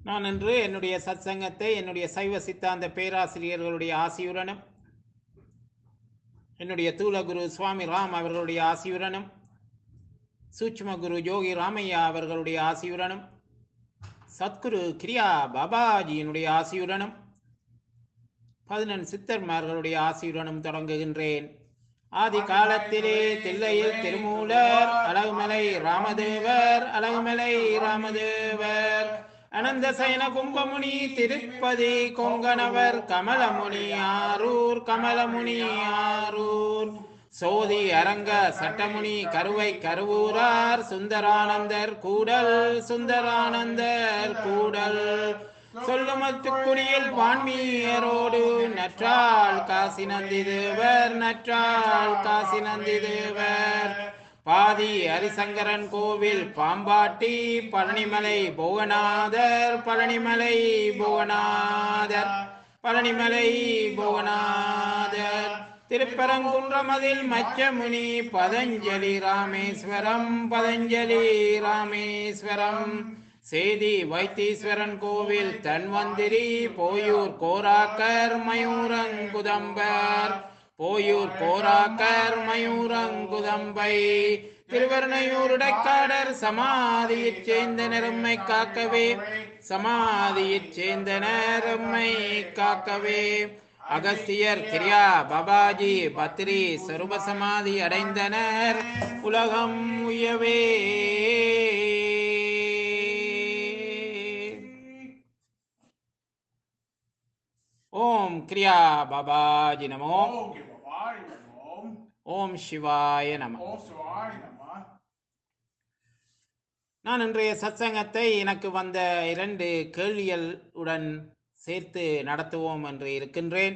நான் இன்று என்னுடைய சத்சங்கத்தை என்னுடைய சைவ சித்தாந்த பேராசிரியர்களுடைய ஆசியுடனும் என்னுடைய தூலகுரு சுவாமி ராம் அவர்களுடைய ஆசியுடனும் சூட்சும குரு யோகி ராமையா அவர்களுடைய ஆசியுடனும் சத்குரு கிரியா பாபாஜியினுடைய ஆசியுடனும் பதினெண் சித்தர்மார்களுடைய ஆசியுடனும் தொடங்குகின்றேன் ஆதி காலத்திலே தில்லையில் திருமூலர் அழகுமலை ராமதேவர் அழகுமலை ராமதேவர் அனந்த சயன கும்பமுனி திருப்பதி கொங்கணவர் கமலமுனி ஆரூர் கமலமுனி ஆரூர் சோதி அரங்க சட்டமுனி கருவை கருவூரார் சுந்தரானந்தர் கூடல் சுந்தரானந்தர் கூடல் சொல்லுமத்துக்குடியில் பான்மீயரோடு நற்றால் காசி நந்தி தேவர் நற்றால் காசி நந்தி தேவர் பாதி ஹரிசங்கரன் கோவில் பாம்பாட்டி பழனிமலை புவனாதர் பழனிமலை புவனாதர் பழனிமலை புவனாதர் திருப்பரங்குன்றமதில் மச்சமுனி பதஞ்சலி ராமேஸ்வரம் பதஞ்சலி ராமேஸ்வரம் சேதி வைத்தீஸ்வரன் கோவில் தன்வந்திரி போயூர் கோராக்கர் மயூரங்குதம்பர் போயூர் கோராக்கர் மயூரங்குதம்பை திருவருணையூர் இடைக்காடர் சமாதியைச் சேர்ந்த நெரும்மை காக்கவே சமாதியைச் சேர்ந்த நெரும்மை காக்கவே அகஸ்தியர் கிரியா பாபாஜி பத்ரி சொருப சமாதி அடைந்தனர் உலகம் உயவே ஓம் கிரியா பாபாஜி நமோ ஓம் சிவாய நமோ ஓம் சிவாய நம ஓம் சிவாய நம நான் இன்றைய சத்சங்கத்தை எனக்கு வந்த இரண்டு கேள்விகள் உடன் சேர்த்து நடத்துவோம் என்று இருக்கின்றேன்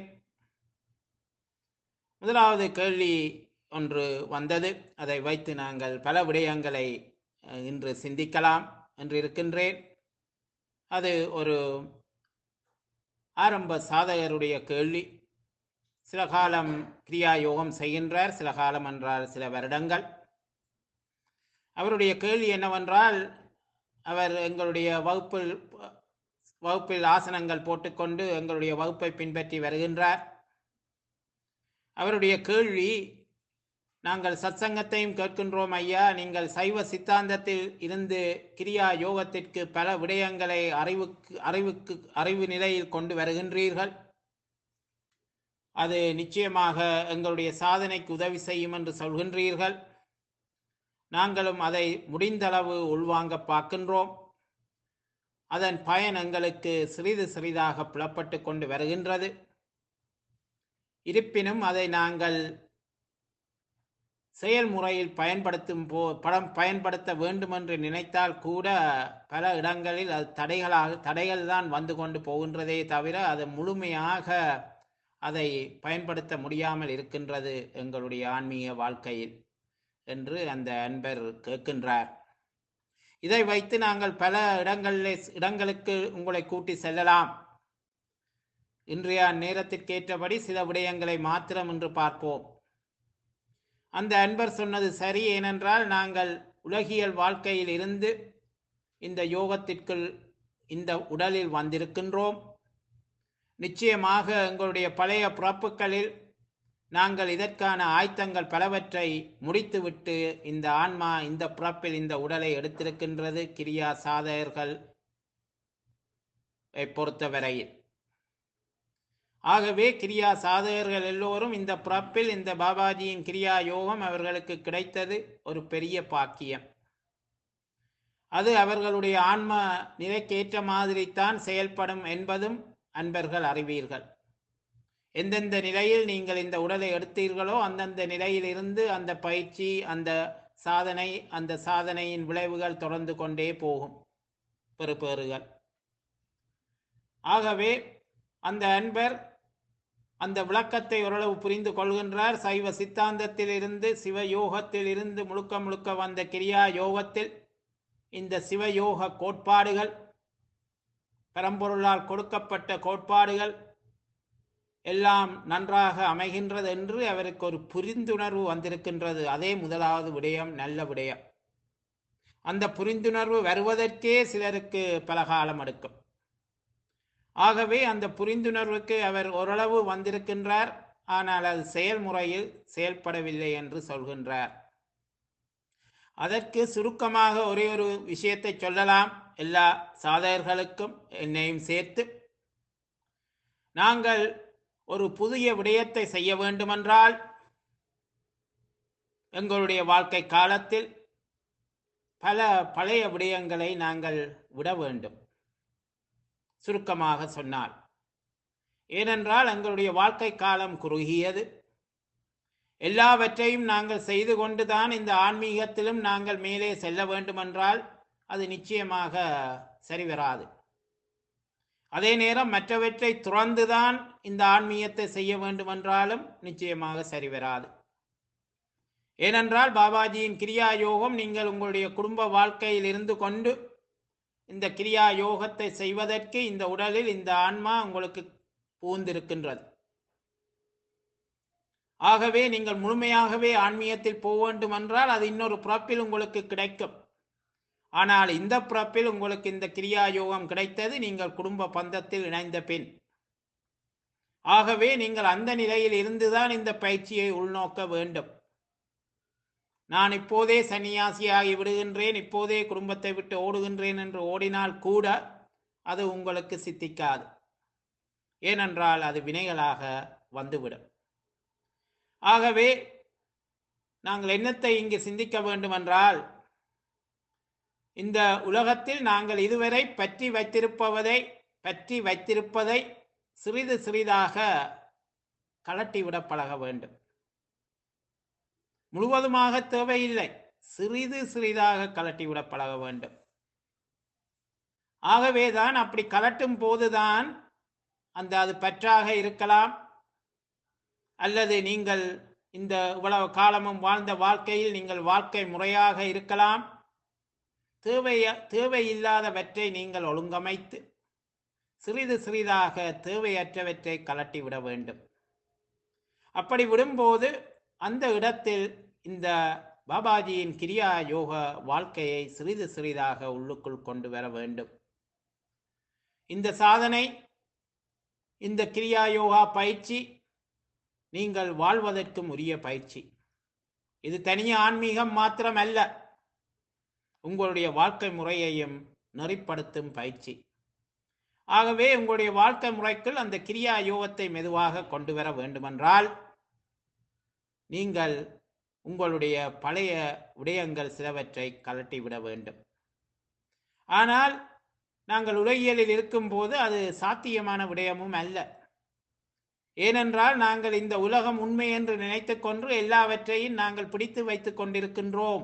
முதலாவது கேள்வி ஒன்று வந்தது அதை வைத்து நாங்கள் பல விடயங்களை அஹ், இன்று சிந்திக்கலாம் என்று இருக்கின்றேன் அது ஒரு ஆரம்ப சாதகருடைய கேள்வி சில காலம் கிரியா யோகம் செய்கின்றார் சில காலம் என்றால் சில வருடங்கள் அவருடைய கேள்வி என்னவென்றால் அவர் எங்களுடைய வகுப்பில் வகுப்பில் ஆசனங்கள் போட்டுக்கொண்டு எங்களுடைய வகுப்பை பின்பற்றி வருகின்றார் அவருடைய கேள்வி நாங்கள் சத்சங்கத்தையும் கேட்கின்றோம் ஐயா நீங்கள் சைவ சித்தாந்தத்தில் இருந்து கிரியா யோகத்திற்கு பல விடயங்களை அறிவுக்கு அறிவுக்கு அறிவு நிலையில் கொண்டு வருகின்றீர்கள் அது நிச்சயமாக எங்களுடைய சாதனைக்கு உதவி செய்யும் என்று சொல்கின்றீர்கள் நாங்களும் அதை முடிந்தளவு உள்வாங்க பார்க்கின்றோம் அதன் பயன் எங்களுக்கு சிறிது சிறிதாக புலப்பட்டு கொண்டு வருகின்றது இருப்பினும் அதை நாங்கள் செயல்முறையில் பயன்படுத்தும் போ படம் பயன்படுத்த வேண்டும் என்று நினைத்தால் கூட பல இடங்களில் அது தடைகளாக தடைகள் தான் வந்து கொண்டு போகின்றதே தவிர அது முழுமையாக அதை பயன்படுத்த முடியாமல் இருக்கின்றது எங்களுடைய ஆன்மீக வாழ்க்கையில் என்று அந்த அன்பர் கேட்கின்றார் இதை வைத்து நாங்கள் பல இடங்களில் இடங்களுக்கு உங்களை கூட்டி செல்லலாம் இன்றைய நேரத்திற்கேற்றபடி சில விடயங்களை மாத்திரம் என்று பார்ப்போம் அந்த அன்பர் சொன்னது சரி ஏனென்றால் நாங்கள் உலகியல் வாழ்க்கையில் இருந்து இந்த யோகத்திற்குள் இந்த உடலில் வந்திருக்கின்றோம் நிச்சயமாக எங்களுடைய பழைய பிறப்புகளில் நாங்கள் இதற்கான ஆயத்தங்கள் பலவற்றை முடித்துவிட்டு இந்த ஆன்மா இந்த பிறப்பில் இந்த உடலை எடுத்திருக்கின்றது கிரியா சாதகர்கள் பொறுத்தவரையில் ஆகவே கிரியா சாதகர்கள் எல்லோரும் இந்த பிறப்பில் இந்த பாபாஜியின் கிரியா யோகம் அவர்களுக்கு கிடைத்தது ஒரு பெரிய பாக்கியம் அது அவர்களுடைய ஆன்ம நிலைக்கேற்ற மாதிரித்தான் செயல்படும் என்பதும் அன்பர்கள் அறிவீர்கள் எந்தெந்த நிலையில் நீங்கள் இந்த உடலை எடுத்தீர்களோ அந்தந்த நிலையில் இருந்து அந்த பயிற்சி அந்த சாதனை அந்த சாதனையின் விளைவுகள் தொடர்ந்து கொண்டே போகும் பெறுபேறுகள் ஆகவே அந்த அன்பர் அந்த விளக்கத்தை ஓரளவு புரிந்து கொள்கின்றார் சைவ சித்தாந்தத்தில் இருந்து சிவ யோகத்தில் இருந்து முழுக்க முழுக்க வந்த கிரியா யோகத்தில் இந்த சிவயோக கோட்பாடுகள் பரம்பொருளால் கொடுக்கப்பட்ட கோட்பாடுகள் எல்லாம் நன்றாக அமைகின்றது என்று அவருக்கு ஒரு புரிந்துணர்வு வந்திருக்கின்றது அதே முதலாவது விடயம் நல்ல விடயம் அந்த புரிந்துணர்வு வருவதற்கே சிலருக்கு பல காலம் எடுக்கும் ஆகவே அந்த புரிந்துணர்வுக்கு அவர் ஓரளவு வந்திருக்கின்றார் ஆனால் அது செயல்முறையில் செயல்படவில்லை என்று சொல்கின்றார் அதற்கு சுருக்கமாக ஒரே ஒரு விஷயத்தை சொல்லலாம் எல்லா சாதகர்களுக்கும் என்னையும் சேர்த்து நாங்கள் ஒரு புதிய விடயத்தை செய்ய வேண்டுமென்றால் எங்களுடைய வாழ்க்கை காலத்தில் பல பழைய விடயங்களை நாங்கள் விட வேண்டும் சுருக்கமாக சொன்னால் ஏனென்றால் எங்களுடைய வாழ்க்கை காலம் குறுகியது எல்லாவற்றையும் நாங்கள் செய்து கொண்டுதான் இந்த ஆன்மீகத்திலும் நாங்கள் மேலே செல்ல வேண்டுமென்றால் அது நிச்சயமாக சரிவராது அதே நேரம் மற்றவற்றை துறந்துதான் இந்த ஆன்மீகத்தை செய்ய வேண்டுமென்றாலும் நிச்சயமாக சரிவராது ஏனென்றால் பாபாஜியின் கிரியா யோகம் நீங்கள் உங்களுடைய குடும்ப வாழ்க்கையில் இருந்து கொண்டு இந்த கிரியா யோகத்தை செய்வதற்கு இந்த உடலில் இந்த ஆன்மா உங்களுக்கு பூந்திருக்கின்றது ஆகவே நீங்கள் முழுமையாகவே ஆன்மீகத்தில் போக வேண்டும் என்றால் அது இன்னொரு பிறப்பில் உங்களுக்கு கிடைக்கும் ஆனால் இந்த பிறப்பில் உங்களுக்கு இந்த கிரியா யோகம் கிடைத்தது நீங்கள் குடும்ப பந்தத்தில் இணைந்த பின் ஆகவே நீங்கள் அந்த நிலையில் இருந்துதான் இந்த பயிற்சியை உள்நோக்க வேண்டும் நான் இப்போதே சன்னியாசியாகி விடுகின்றேன் இப்போதே குடும்பத்தை விட்டு ஓடுகின்றேன் என்று ஓடினால் கூட அது உங்களுக்கு சித்திக்காது ஏனென்றால் அது வினைகளாக வந்துவிடும் ஆகவே நாங்கள் என்னத்தை இங்கு சிந்திக்க வேண்டுமென்றால் இந்த உலகத்தில் நாங்கள் இதுவரை பற்றி வைத்திருப்பதை பற்றி வைத்திருப்பதை சிறிது சிறிதாக கலட்டிவிட பழக வேண்டும் முழுவதுமாக தேவையில்லை சிறிது சிறிதாக கலட்டிவிட பழக வேண்டும் ஆகவேதான் அப்படி கலட்டும் போதுதான் அந்த அது பற்றாக இருக்கலாம் அல்லது நீங்கள் இந்த இவ்வளவு காலமும் வாழ்ந்த வாழ்க்கையில் நீங்கள் வாழ்க்கை முறையாக இருக்கலாம் தேவைய தேவையில்லாதவற்றை நீங்கள் ஒழுங்கமைத்து சிறிது சிறிதாக தேவையற்றவற்றை கலட்டிவிட வேண்டும் அப்படி விடும்போது அந்த இடத்தில் இந்த பாபாஜியின் கிரியா யோக வாழ்க்கையை சிறிது சிறிதாக உள்ளுக்குள் கொண்டு வர வேண்டும் இந்த சாதனை இந்த கிரியா யோகா பயிற்சி நீங்கள் வாழ்வதற்கும் உரிய பயிற்சி இது தனிய ஆன்மீகம் மாத்திரமல்ல உங்களுடைய வாழ்க்கை முறையையும் நெறிப்படுத்தும் பயிற்சி ஆகவே உங்களுடைய வாழ்க்கை முறைக்குள் அந்த கிரியா யோகத்தை மெதுவாக கொண்டு வர வேண்டுமென்றால் நீங்கள் உங்களுடைய பழைய விடயங்கள் சிலவற்றை கலட்டிவிட வேண்டும் ஆனால் நாங்கள் உலகியலில் இருக்கும்போது அது சாத்தியமான விடயமும் அல்ல ஏனென்றால் நாங்கள் இந்த உலகம் உண்மை என்று நினைத்துக் கொண்டு எல்லாவற்றையும் நாங்கள் பிடித்து வைத்துக் கொண்டிருக்கின்றோம்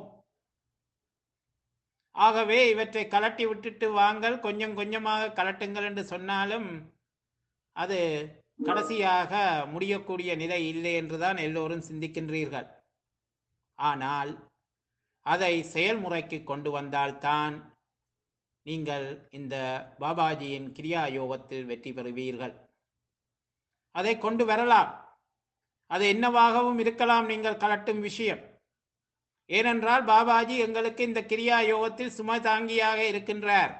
ஆகவே இவற்றை கலட்டி விட்டுட்டு வாங்கள் கொஞ்சம் கொஞ்சமாக கலட்டுங்கள் என்று சொன்னாலும் அது கடைசியாக முடியக்கூடிய நிலை இல்லை என்றுதான் எல்லோரும் சிந்திக்கின்றீர்கள் ஆனால் அதை செயல்முறைக்கு கொண்டு வந்தால்தான் நீங்கள் இந்த பாபாஜியின் கிரியா யோகத்தில் வெற்றி பெறுவீர்கள் அதை கொண்டு வரலாம் அது என்னவாகவும் இருக்கலாம் நீங்கள் கலட்டும் விஷயம் ஏனென்றால் பாபாஜி எங்களுக்கு இந்த கிரியா யோகத்தில் சுமை தாங்கியாக இருக்கின்றார்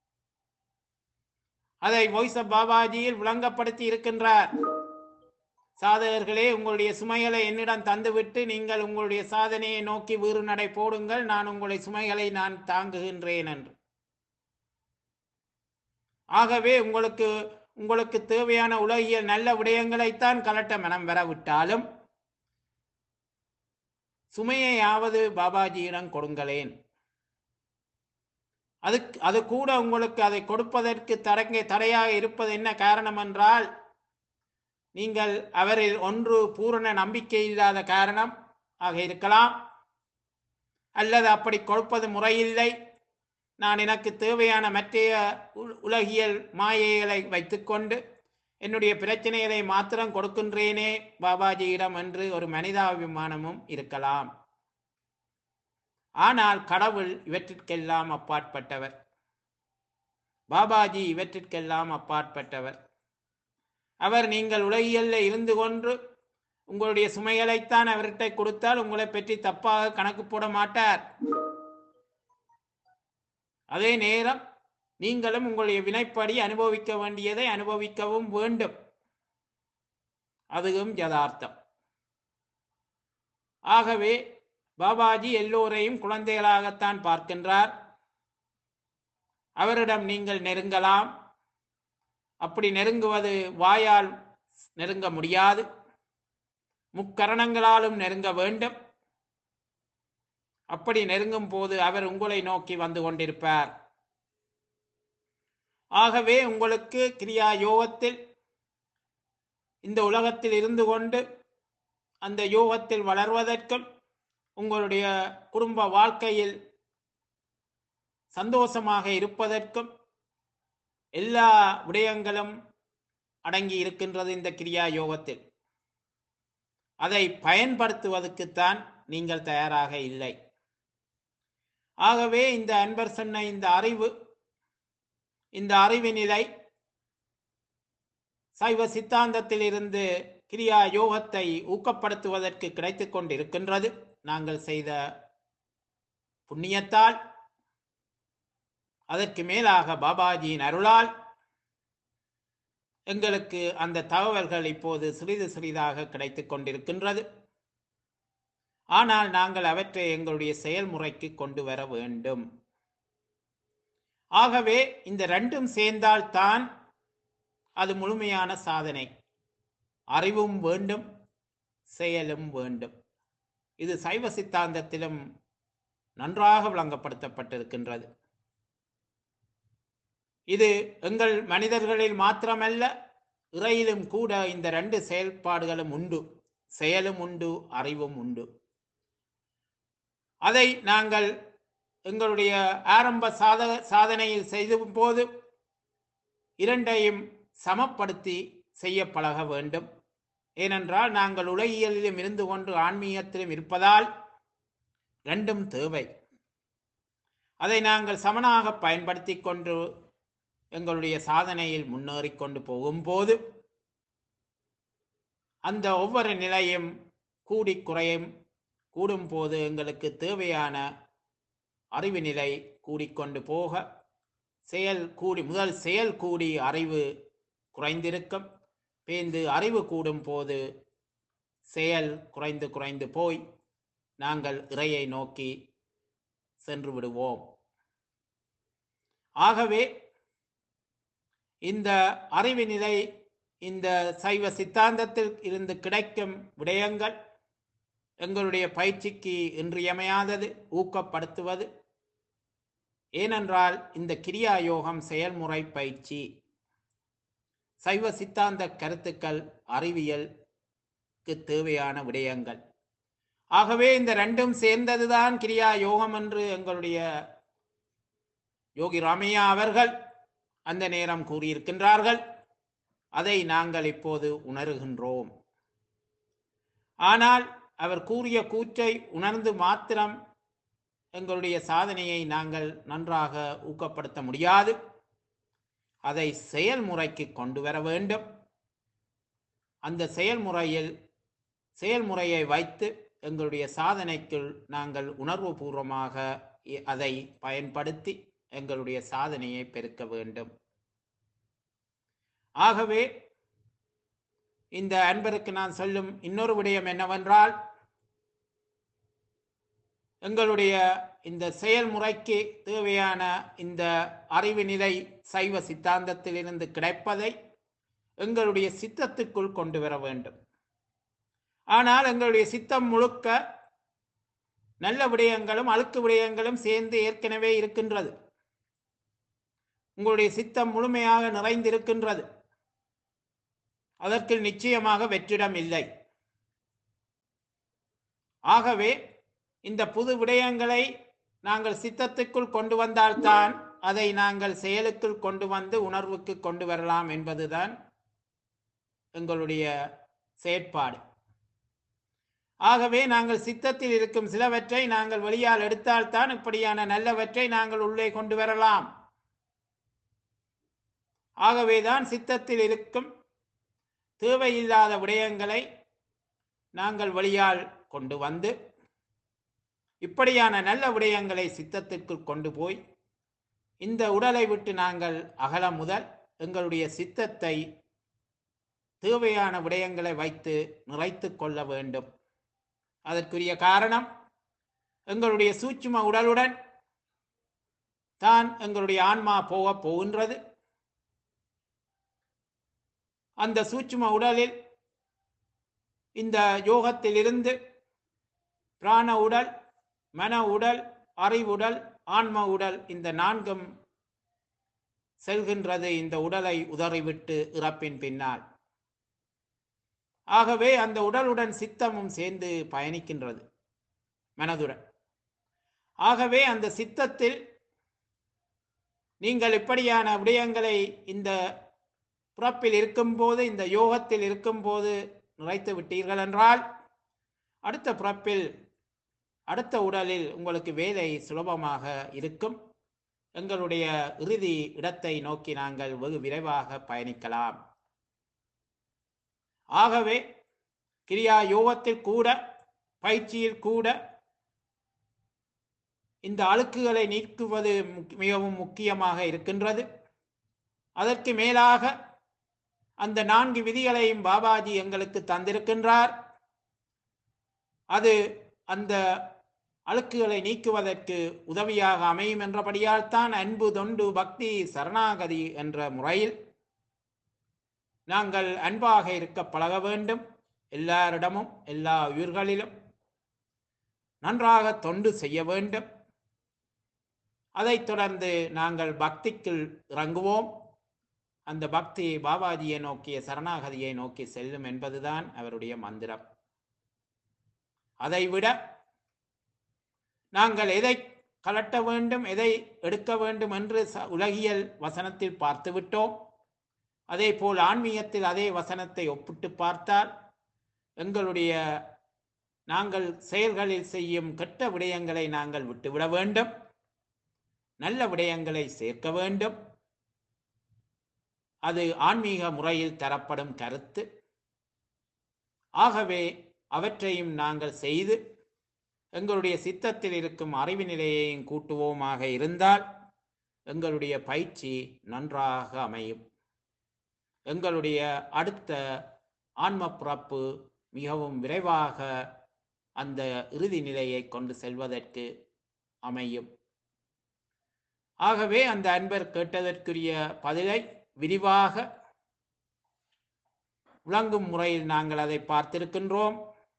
அதை வாய்ஸ் ஆஃப் பாபாஜியில் விளங்கப்படுத்தி இருக்கின்றார் சாதகர்களே உங்களுடைய சுமைகளை என்னிடம் தந்துவிட்டு நீங்கள் உங்களுடைய சாதனையை நோக்கி வீறு நடை போடுங்கள் நான் உங்களுடைய சுமைகளை நான் தாங்குகின்றேன் என்று ஆகவே உங்களுக்கு உங்களுக்கு தேவையான உலகியல் நல்ல விடயங்களைத்தான் கலட்ட மனம் வரவிட்டாலும் சுமையையாவது பாபாஜியிடம் கொடுங்களேன் அது அது கூட உங்களுக்கு அதை கொடுப்பதற்கு தடங்க தடையாக இருப்பது என்ன காரணம் என்றால் நீங்கள் அவரில் ஒன்று பூரண நம்பிக்கை இல்லாத காரணம் ஆக இருக்கலாம் அல்லது அப்படி கொடுப்பது முறையில்லை நான் எனக்கு தேவையான மற்றைய உ- உலகியல் மாயைகளை வைத்துக்கொண்டு என்னுடைய பிரச்சனைகளை மாத்திரம் கொடுக்கின்றேனே பாபாஜியிடம் என்று ஒரு மனிதாபிமானமும் இருக்கலாம் ஆனால் கடவுள் இவற்றிற்கெல்லாம் அப்பாற்பட்டவர் பாபாஜி இவற்றிற்கெல்லாம் அப்பாற்பட்டவர் அவர் நீங்கள் உலகியல்ல இருந்து கொண்டு உங்களுடைய சுமைகளைத்தான் அவர்கிட்ட கொடுத்தால் உங்களை பற்றி தப்பாக கணக்கு போட மாட்டார் அதே நேரம் நீங்களும் உங்களுடைய வினைப்படி அனுபவிக்க வேண்டியதை அனுபவிக்கவும் வேண்டும் அதுவும் யதார்த்தம் ஆகவே பாபாஜி எல்லோரையும் குழந்தைகளாகத்தான் பார்க்கின்றார் அவரிடம் நீங்கள் நெருங்கலாம் அப்படி நெருங்குவது வாயால் நெருங்க முடியாது முக்கரணங்களாலும் நெருங்க வேண்டும் அப்படி நெருங்கும் போது அவர் உங்களை நோக்கி வந்து கொண்டிருப்பார் ஆகவே உங்களுக்கு கிரியா யோகத்தில் இந்த உலகத்தில் இருந்து கொண்டு அந்த யோகத்தில் வளர்வதற்கும் உங்களுடைய குடும்ப வாழ்க்கையில் சந்தோஷமாக இருப்பதற்கும் எல்லா விடயங்களும் அடங்கி இருக்கின்றது இந்த கிரியா யோகத்தில் அதை பயன்படுத்துவதற்குத்தான் நீங்கள் தயாராக இல்லை ஆகவே இந்த அன்பர் சொன்ன இந்த அறிவு இந்த அறிவு நிலை சைவ சித்தாந்தத்தில் இருந்து கிரியா யோகத்தை ஊக்கப்படுத்துவதற்கு கிடைத்துக் கொண்டிருக்கின்றது நாங்கள் செய்த புண்ணியத்தால் அதற்கு மேலாக பாபாஜியின் அருளால் எங்களுக்கு அந்த தகவல்கள் இப்போது சிறிது சிறிதாக கிடைத்துக் கொண்டிருக்கின்றது ஆனால் நாங்கள் அவற்றை எங்களுடைய செயல்முறைக்கு கொண்டு வர வேண்டும் ஆகவே இந்த ரெண்டும் சேர்ந்தால்தான் அது முழுமையான சாதனை அறிவும் வேண்டும் செயலும் வேண்டும் இது சைவ சித்தாந்தத்திலும் நன்றாக விளங்கப்படுத்தப்பட்டிருக்கின்றது இது எங்கள் மனிதர்களில் மாத்திரமல்ல இறையிலும் கூட இந்த ரெண்டு செயல்பாடுகளும் உண்டு செயலும் உண்டு அறிவும் உண்டு அதை நாங்கள் எங்களுடைய ஆரம்ப சாத சாதனையில் செய்தும் போது இரண்டையும் சமப்படுத்தி செய்ய பழக வேண்டும் ஏனென்றால் நாங்கள் உலகியலிலும் இருந்து கொண்டு ஆன்மீகத்திலும் இருப்பதால் ரெண்டும் தேவை அதை நாங்கள் சமனாக பயன்படுத்தி கொண்டு எங்களுடைய சாதனையில் முன்னேறி கொண்டு போகும்போது அந்த ஒவ்வொரு நிலையும் கூடி குறையும் கூடும் போது எங்களுக்கு தேவையான அறிவு நிலை கூடிக்கொண்டு போக செயல் கூடி முதல் செயல் கூடி அறிவு குறைந்திருக்கும் பேந்து அறிவு கூடும் போது செயல் குறைந்து குறைந்து போய் நாங்கள் இறையை நோக்கி சென்று விடுவோம் ஆகவே இந்த அறிவு நிலை இந்த சைவ சித்தாந்தத்தில் இருந்து கிடைக்கும் விடயங்கள் எங்களுடைய பயிற்சிக்கு இன்றியமையாதது ஊக்கப்படுத்துவது ஏனென்றால் இந்த கிரியா யோகம் செயல்முறை பயிற்சி சைவ சித்தாந்த கருத்துக்கள் அறிவியலுக்கு தேவையான விடயங்கள் ஆகவே இந்த ரெண்டும் சேர்ந்ததுதான் கிரியா யோகம் என்று எங்களுடைய யோகி ராமையா அவர்கள் அந்த நேரம் கூறியிருக்கின்றார்கள் அதை நாங்கள் இப்போது உணர்கின்றோம் ஆனால் அவர் கூறிய கூற்றை உணர்ந்து மாத்திரம் எங்களுடைய சாதனையை நாங்கள் நன்றாக ஊக்கப்படுத்த முடியாது அதை செயல்முறைக்கு கொண்டு வர வேண்டும் அந்த செயல்முறையில் செயல்முறையை வைத்து எங்களுடைய சாதனைக்குள் நாங்கள் உணர்வுபூர்வமாக இ- அதை பயன்படுத்தி எங்களுடைய சாதனையை பெருக்க வேண்டும் ஆகவே இந்த அன்பருக்கு நான் சொல்லும் இன்னொரு விடயம் என்னவென்றால் எங்களுடைய இந்த செயல்முறைக்கு தேவையான இந்த அறிவு நிலை சைவ சித்தாந்தத்திலிருந்து கிடைப்பதை எங்களுடைய சித்தத்துக்குள் கொண்டு வர வேண்டும் ஆனால் எங்களுடைய சித்தம் முழுக்க நல்ல விடயங்களும் அழுக்கு விடயங்களும் சேர்ந்து ஏற்கனவே இருக்கின்றது உங்களுடைய சித்தம் முழுமையாக நிறைந்திருக்கின்றது அதற்கு நிச்சயமாக வெற்றிடம் இல்லை ஆகவே இந்த புது விடயங்களை நாங்கள் சித்தத்துக்குள் கொண்டு வந்தால்தான் அதை நாங்கள் செயலுக்குள் கொண்டு வந்து உணர்வுக்கு கொண்டு வரலாம் என்பதுதான் எங்களுடைய செயற்பாடு ஆகவே நாங்கள் சித்தத்தில் இருக்கும் சிலவற்றை நாங்கள் வெளியால் எடுத்தால்தான் இப்படியான நல்லவற்றை நாங்கள் உள்ளே கொண்டு வரலாம் ஆகவேதான் சித்தத்தில் இருக்கும் தேவையில்லாத விடயங்களை நாங்கள் வெளியால் கொண்டு வந்து இப்படியான நல்ல விடயங்களை சித்தத்திற்குள் கொண்டு போய் இந்த உடலை விட்டு நாங்கள் அகல முதல் எங்களுடைய சித்தத்தை தேவையான விடயங்களை வைத்து நிறைத்து கொள்ள வேண்டும் அதற்குரிய காரணம் எங்களுடைய சூட்சும உடலுடன் தான் எங்களுடைய ஆன்மா போக போகின்றது அந்த சூட்சும உடலில் இந்த யோகத்திலிருந்து பிராண உடல் மன உடல் அறிவுடல் ஆன்ம உடல் இந்த நான்கும் செல்கின்றது இந்த உடலை உதறிவிட்டு இறப்பின் பின்னால் ஆகவே அந்த உடலுடன் சித்தமும் சேர்ந்து பயணிக்கின்றது மனதுடன் ஆகவே அந்த சித்தத்தில் நீங்கள் இப்படியான விடயங்களை இந்த பிறப்பில் இருக்கும்போது இந்த யோகத்தில் இருக்கும்போது நிறைத்து விட்டீர்கள் என்றால் அடுத்த பிறப்பில் அடுத்த உடலில் உங்களுக்கு வேலை சுலபமாக இருக்கும் எங்களுடைய இறுதி இடத்தை நோக்கி நாங்கள் வெகு விரைவாக பயணிக்கலாம் ஆகவே கிரியா யோகத்தில் கூட பயிற்சியில் கூட இந்த அழுக்குகளை நீக்குவது முக்- மிகவும் முக்கியமாக இருக்கின்றது அதற்கு மேலாக அந்த நான்கு விதிகளையும் பாபாஜி எங்களுக்கு தந்திருக்கின்றார் அது அந்த அழுக்குகளை நீக்குவதற்கு உதவியாக அமையும் என்றபடியால் தான் அன்பு தொண்டு பக்தி சரணாகதி என்ற முறையில் நாங்கள் அன்பாக இருக்க பழக வேண்டும் எல்லாரிடமும் எல்லா உயிர்களிலும் நன்றாக தொண்டு செய்ய வேண்டும் அதைத் தொடர்ந்து நாங்கள் பக்திக்குள் இறங்குவோம் அந்த பக்தி பாபாஜியை நோக்கிய சரணாகதியை நோக்கி செல்லும் என்பதுதான் அவருடைய மந்திரம் அதைவிட நாங்கள் எதை கலட்ட வேண்டும் எதை எடுக்க வேண்டும் என்று ச- உலகியல் வசனத்தில் பார்த்துவிட்டோம் அதே போல் ஆன்மீகத்தில் அதே வசனத்தை ஒப்பிட்டு பார்த்தால் எங்களுடைய நாங்கள் செயல்களில் செய்யும் கெட்ட விடயங்களை நாங்கள் விட்டுவிட வேண்டும் நல்ல விடயங்களை சேர்க்க வேண்டும் அது ஆன்மீக முறையில் தரப்படும் கருத்து ஆகவே அவற்றையும் நாங்கள் செய்து எங்களுடைய சித்தத்தில் இருக்கும் அறிவு நிலையையும் கூட்டுவோமாக இருந்தால் எங்களுடைய பயிற்சி நன்றாக அமையும் எங்களுடைய அடுத்த ஆன்ம பிறப்பு மிகவும் விரைவாக அந்த இறுதி நிலையை கொண்டு செல்வதற்கு அமையும் ஆகவே அந்த அன்பர் கேட்டதற்குரிய பதிலை விரிவாக விளங்கும் முறையில் நாங்கள் அதை பார்த்திருக்கின்றோம்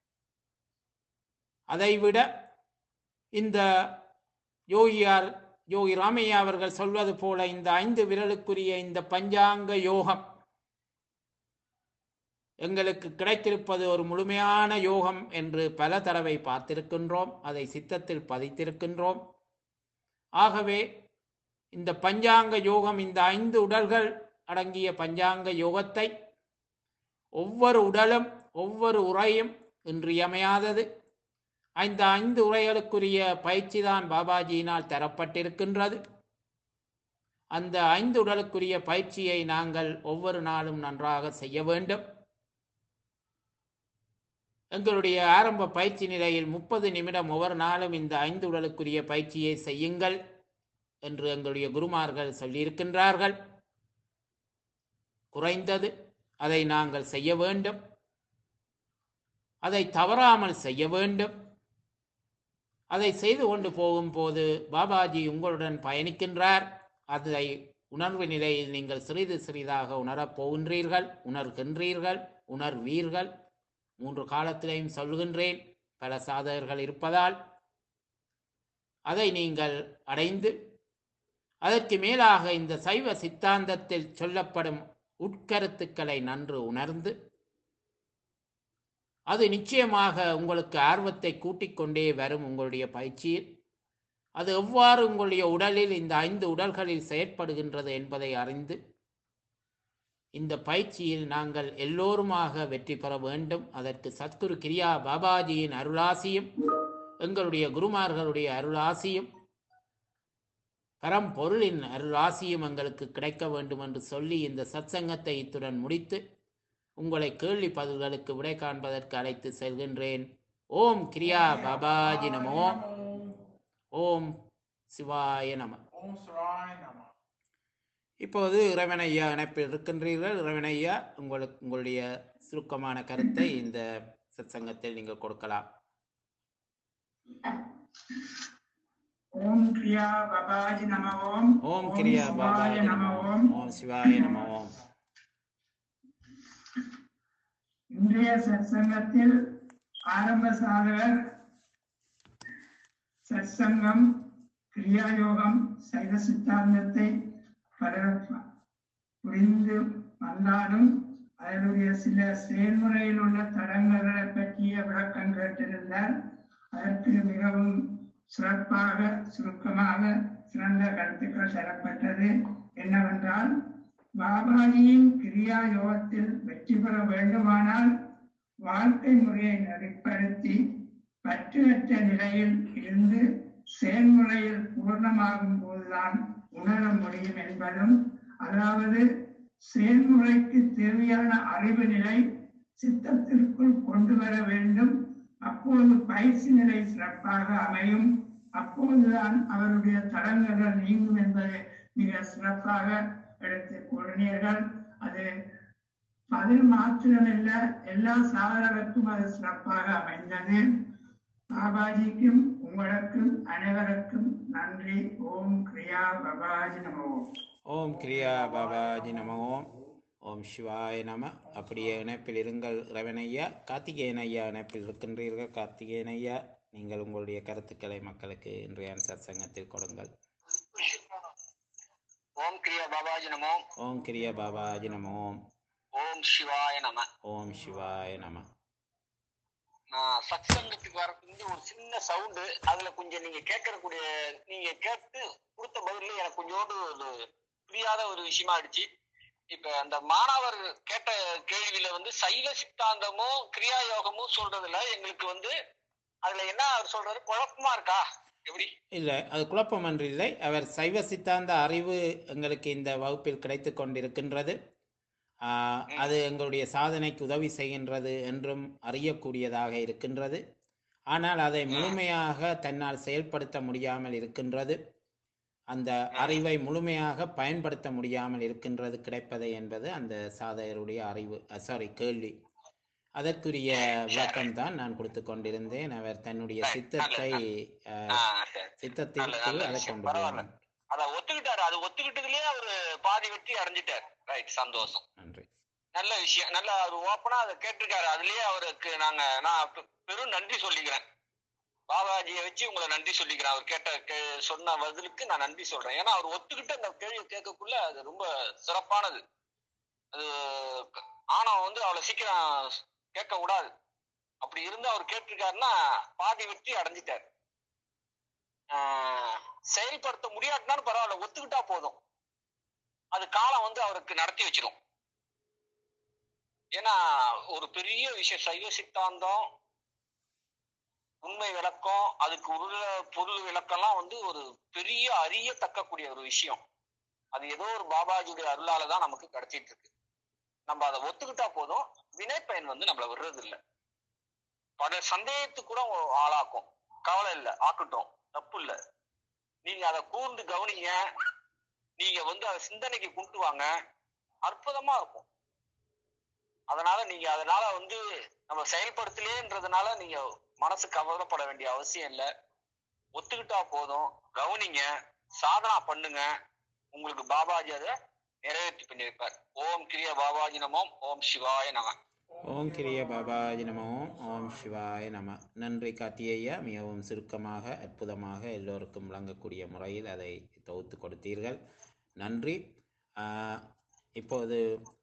அதைவிட இந்த யோகியார் யோகி ராமையா அவர்கள் சொல்வது போல இந்த ஐந்து விரலுக்குரிய இந்த பஞ்சாங்க யோகம் எங்களுக்கு கிடைத்திருப்பது ஒரு முழுமையான யோகம் என்று பல தடவை பார்த்திருக்கின்றோம் அதை சித்தத்தில் பதித்திருக்கின்றோம் ஆகவே இந்த பஞ்சாங்க யோகம் இந்த ஐந்து உடல்கள் அடங்கிய பஞ்சாங்க யோகத்தை ஒவ்வொரு உடலும் ஒவ்வொரு உரையும் இன்றியமையாதது இந்த ஐந்து உரைகளுக்குரிய பயிற்சி தான் பாபாஜியினால் தரப்பட்டிருக்கின்றது அந்த ஐந்து உடலுக்குரிய பயிற்சியை நாங்கள் ஒவ்வொரு நாளும் நன்றாக செய்ய வேண்டும் எங்களுடைய ஆரம்ப பயிற்சி நிலையில் முப்பது நிமிடம் ஒவ்வொரு நாளும் இந்த ஐந்து உடலுக்குரிய பயிற்சியை செய்யுங்கள் என்று எங்களுடைய குருமார்கள் சொல்லியிருக்கின்றார்கள் குறைந்தது அதை நாங்கள் செய்ய வேண்டும் அதை தவறாமல் செய்ய வேண்டும் அதை செய்து கொண்டு போகும்போது பாபாஜி உங்களுடன் பயணிக்கின்றார் அதை உணர்வு நிலையில் நீங்கள் சிறிது சிறிதாக உணரப் போகின்றீர்கள் உணர்கின்றீர்கள் உணர்வீர்கள் மூன்று காலத்திலையும் சொல்கின்றேன் பல சாதகர்கள் இருப்பதால் அதை நீங்கள் அடைந்து அதற்கு மேலாக இந்த சைவ சித்தாந்தத்தில் சொல்லப்படும் உட்கருத்துக்களை நன்று உணர்ந்து அது நிச்சயமாக உங்களுக்கு ஆர்வத்தை கூட்டிக் கொண்டே வரும் உங்களுடைய பயிற்சியில் அது எவ்வாறு உங்களுடைய உடலில் இந்த ஐந்து உடல்களில் செயற்படுகின்றது என்பதை அறிந்து இந்த பயிற்சியில் நாங்கள் எல்லோருமாக வெற்றி பெற வேண்டும் அதற்கு சத்குரு கிரியா பாபாஜியின் அருளாசியும் எங்களுடைய குருமார்களுடைய அருளாசியும் பரம்பொருளின் அருளாசியும் எங்களுக்கு கிடைக்க வேண்டும் என்று சொல்லி இந்த சத்சங்கத்தை இத்துடன் முடித்து உங்களை கேள்வி பதில்களுக்கு விடை காண்பதற்கு அழைத்து செல்கின்றேன் ஓம் கிரியா பாபாஜி நமோ ஓம் சிவாய நம ஓம் சிவாய நம இப்போது இறைவன் ஐயா இணைப்பில் இருக்கின்றீர்கள் இறைவன் ஐயா உங்களுக்கு உங்களுடைய சுருக்கமான கருத்தை இந்த சத்சங்கத்தில் நீங்கள் கொடுக்கலாம் ஓம் கிரியா பபாஜி நம ஓம் ஓம் கிரியா சிவாய பாபாய நம நம ஓம் ஓம் சிவாய நம ஓம் இன்றைய சத்சங்கத்தில் ஆரம்ப சாதகர் சத்சங்கம் கிரியா யோகம் சைவ சித்தாந்தத்தை பலர் புரிந்து வந்தாலும் அதனுடைய சில செயல்முறையில் உள்ள தடங்களை பற்றிய விளக்கம் கேட்டிருந்தார் அதற்கு மிகவும் சிறப்பாக சுருக்கமாக சிறந்த கருத்துக்கள் தரப்பட்டது என்னவென்றால் பாபாஜியின் கிரியா யோகத்தில் வெற்றி பெற வேண்டுமானால் வாழ்க்கை முறையை நெறிப்படுத்தி பற்றுவற்ற நிலையில் இருந்து செயல்முறையில் பூர்ணமாகும் போதுதான் உணர முடியும் என்பதும் அதாவது செயல்முறைக்கு தேவையான அறிவு நிலை சித்தத்திற்குள் கொண்டு வர வேண்டும் அப்போது பயிற்சி நிலை சிறப்பாக அமையும் அப்போதுதான் அவருடைய தடங்கல்கள் நீங்கும் என்பதை மிக சிறப்பாக எடுத்து கூறினீர்கள் அது பதில் மாத்திரமல்ல எல்லா சாதகருக்கும் அது சிறப்பாக அமைந்தது பாபாஜிக்கும் உங்களுக்கும் அனைவருக்கும் நன்றி ஓம் கிரியா பாபாஜி நமோ ஓம் கிரியா பாபாஜி நம ஓம் ஓம் சிவாய நம அப்படியே இணைப்பில் இருங்கள் இறைவன் ஐயா கார்த்திகேயன் ஐயா இணைப்பில் இருக்கின்றீர்கள் கார்த்திகேயன் ஐயா நீங்கள் உங்களுடைய கருத்துக்களை மக்களுக்கு இன்றைய சத்சங்கத்தில் கொடுங்கள் ஓம் கிரியா பாபாஜி நமோ ஓம் கிரியா பாபாஜி நம ஓம் ஓம் சிவாய நம ஓம் சிவாய நம நான் சத்சங்கத்துக்கு வரதுக்கு முந்தி ஒரு சின்ன சவுண்டு அதுல கொஞ்சம் நீங்க கேட்கறக்கூடிய நீங்க கேட்டு கொடுத்த பதில எனக்கு கொஞ்சோண்டு ஒரு புரியாத ஒரு விஷயமா ஆயிடுச்சு இப்ப அந்த மாணவர் கேட்ட கேள்வியில வந்து சைவ சித்தாந்தமும் கிரியா யோகமும் சொல்றதுல எங்களுக்கு வந்து அதுல என்ன அவர் சொல்றாரு குழப்பமா இருக்கா எப்படி இல்லை அது குழப்பம் ஒன்று இல்லை அவர் சைவ சித்தாந்த அறிவு எங்களுக்கு இந்த வகுப்பில் கிடைத்து கொண்டிருக்கின்றது ஆஹ், அது எங்களுடைய சாதனைக்கு உதவி செய்கின்றது என்றும் அறியக்கூடியதாக இருக்கின்றது ஆனால் அதை முழுமையாக தன்னால் செயல்படுத்த முடியாமல் இருக்கின்றது அந்த அறிவை முழுமையாக பயன்படுத்த முடியாமல் இருக்கின்றது கிடைப்பதை என்பது அந்த சாதகருடைய அறிவு சாரி கேள்வி அதற்குரிய விளக்கம் தான் நான் கொடுத்து கொண்டிருந்தேன் அவர் தன்னுடைய சித்தத்தை ஆஹ், ஆஹ் சரி. சித்தத்தில் நல்ல- நல்ல அதை விஷயம். கொண்டு பரவாயில்ல. போகணும் அத ஒத்துக்கிட்டாரு அது ஒத்துக்கிட்டதுலயே அவரு பாதி வெற்றி அடைஞ்சிட்டாரு ரைட் சந்தோஷம் நன்றி நல்ல விஷயம் நல்ல அவர் ஓப்பனா அதை கேட்டிருக்காரு அதுலயே அவருக்கு நாங்க நான் பெ- பெரும் நன்றி சொல்லிக்கிறேன் பாபாஜியை வச்சு உங்களை நன்றி சொல்லிக்கிறேன் அவர் கேட்ட கே- சொன்ன பதிலுக்கு நான் நன்றி சொல்றேன் ஏன்னா அவர் ஒத்துக்கிட்டு அந்த கேள்வி கேட்கக்குள்ள அது ரொம்ப சிறப்பானது அது க- ஆணவம் வந்து அவ்வளவு சீக்கிரம் கேட்க கூடாது அப்படி இருந்து அவர் கேட்டிருக்காருன்னா பாதி வெற்றி அடைஞ்சிட்டாரு ஆஹ் செயல்படுத்த முடியாட்டினாலும் பரவாயில்ல ஒத்துக்கிட்டா போதும் அது காலம் வந்து அவருக்கு நடத்தி வச்சிரும் ஏன்னா ஒரு பெரிய விஷயம் சைவ சித்தாந்தம் உண்மை விளக்கம் அதுக்கு உருள பொருள் விளக்கம்லாம் வந்து ஒரு பெரிய அறியத்தக்கக்கூடிய ஒரு விஷயம் அது ஏதோ ஒரு பாபாஜியுடைய அருளால தான் நமக்கு கிடைச்சிட்டு இருக்கு நம்ம அதை ஒத்துக்கிட்டா போதும் வினைப்பயன் வந்து நம்மள விடுறது இல்ல பல சந்தேகத்துக்கு கூட ஆளாக்கும் கவலை இல்ல ஆக்கட்டும் தப்பு இல்ல நீங்க அதை கூர்ந்து கவனிங்க நீங்க வந்து அதை சிந்தனைக்கு கொண்டு வாங்க அற்புதமா இருக்கும் அதனால நீங்க அதனால வந்து நம்ம செயல்படுத்தலேன்றதுனால நீங்க மனசு கவலைப்பட வேண்டிய அவசியம் இல்ல ஒத்துக்கிட்டா போதும் கவனிங்க சாதனா பண்ணுங்க உங்களுக்கு பாபாஜி அதை நிறைவேற்றி பண்ணி வைப்பார் ஓம் கிரிய பாபாஜி நமோம் ஓம் சிவாய நம ஓம் கிரிய பாபாஜி நம ஓம் ஓம் சிவாய நம நன்றி கார்த்திகேயா மிகவும் சுருக்கமாக அற்புதமாக எல்லோருக்கும் விளங்கக்கூடிய முறையில் அதை தொகுத்து கொடுத்தீர்கள் நன்றி ஆஹ், இப்போது